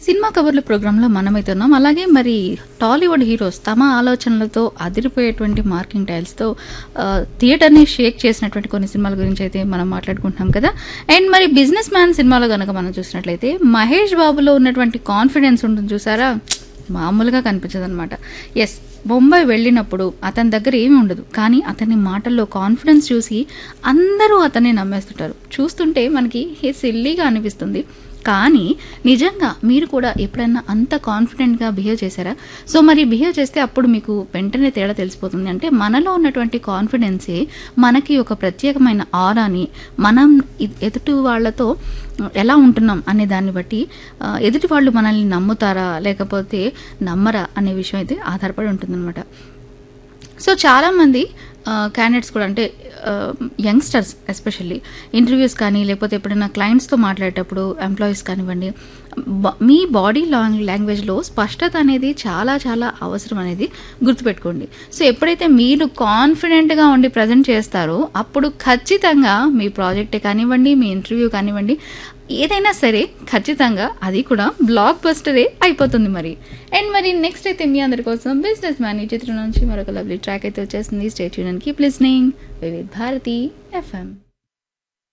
cinema కవర్ల ప్రోగ్రాంలో మనమైతే ఉన్నాం అలాగే మరి టాలీవుడ్ హీరోస్ తమ ఆలోచనలతో అదిరిపోయేటువంటి మార్కింగ్ టైల్స్తో ఆ, థియేటర్ని షేక్ చేసినటువంటి కొన్ని సినిమాల గురించి అయితే మనం మాట్లాడుకుంటున్నాం కదా అండ్ మరి బిజినెస్ మ్యాన్ సినిమాలో కనుక మనం చూసినట్లయితే మహేష్ బాబులో ఉన్నటువంటి కాన్ఫిడెన్స్ ఉంటుంది చూసారా మామూలుగా కనిపించదు అనమాట ఎస్ బొంబాయి వెళ్ళినప్పుడు అతని దగ్గర ఏమీ ఉండదు కానీ అతని మాటల్లో కాన్ఫిడెన్స్ చూసి అందరూ అతన్ని నమ్మేస్తుంటారు చూస్తుంటే మనకి హే సిల్లీగా అనిపిస్తుంది కానీ నిజంగా మీరు కూడా ఎప్పుడైనా అంత కాన్ఫిడెంట్గా బిహేవ్ చేశారా సో మరి బిహేవ్ చేస్తే అప్పుడు మీకు వెంటనే తేడా తెలిసిపోతుంది అంటే మనలో ఉన్నటువంటి కాన్ఫిడెన్సే మనకి ఒక ప్రత్యేకమైన ఆరాని మనం ఇ- ఎదుటి వాళ్ళతో ఎలా ఉంటున్నాం అనే దాన్ని బట్టి ఆ, ఎదుటి వాళ్ళు మనల్ని నమ్ముతారా లేకపోతే నమ్మరా అనే విషయం అయితే ఆధారపడి ఉంటుందన్నమాట సో చాలామంది క్యాండిడేట్స్ కూడా అంటే యంగ్స్టర్స్ ఎస్పెషల్లీ ఇంటర్వ్యూస్ కానీ లేకపోతే ఎప్పుడైనా క్లయింట్స్తో మాట్లాడేటప్పుడు ఎంప్లాయీస్ కానివ్వండి బ- మీ బాడీ లాంగ్ లాంగ్వేజ్లో స్పష్టత అనేది చాలా చాలా అవసరం అనేది గుర్తుపెట్టుకోండి సో ఎప్పుడైతే మీరు కాన్ఫిడెంట్గా ఉండి ప్రజెంట్ చేస్తారో అప్పుడు ఖచ్చితంగా మీ ప్రాజెక్టే కానివ్వండి మీ ఇంటర్వ్యూ కానివ్వండి ఏదైనా సరే ఖచ్చితంగా అది కూడా బ్లాక్ బస్టరే అయిపోతుంది మరి అండ్ మరి నెక్స్ట్ అయితే మీ అందరి కోసం బిజినెస్ మ్యాన్ ఈ చిత్రం నుంచి మరొక లవ్లీ ట్రాక్ అయితే వచ్చేసింది స్టేట్ యూనియన్ keep listening Vividh Bharati FM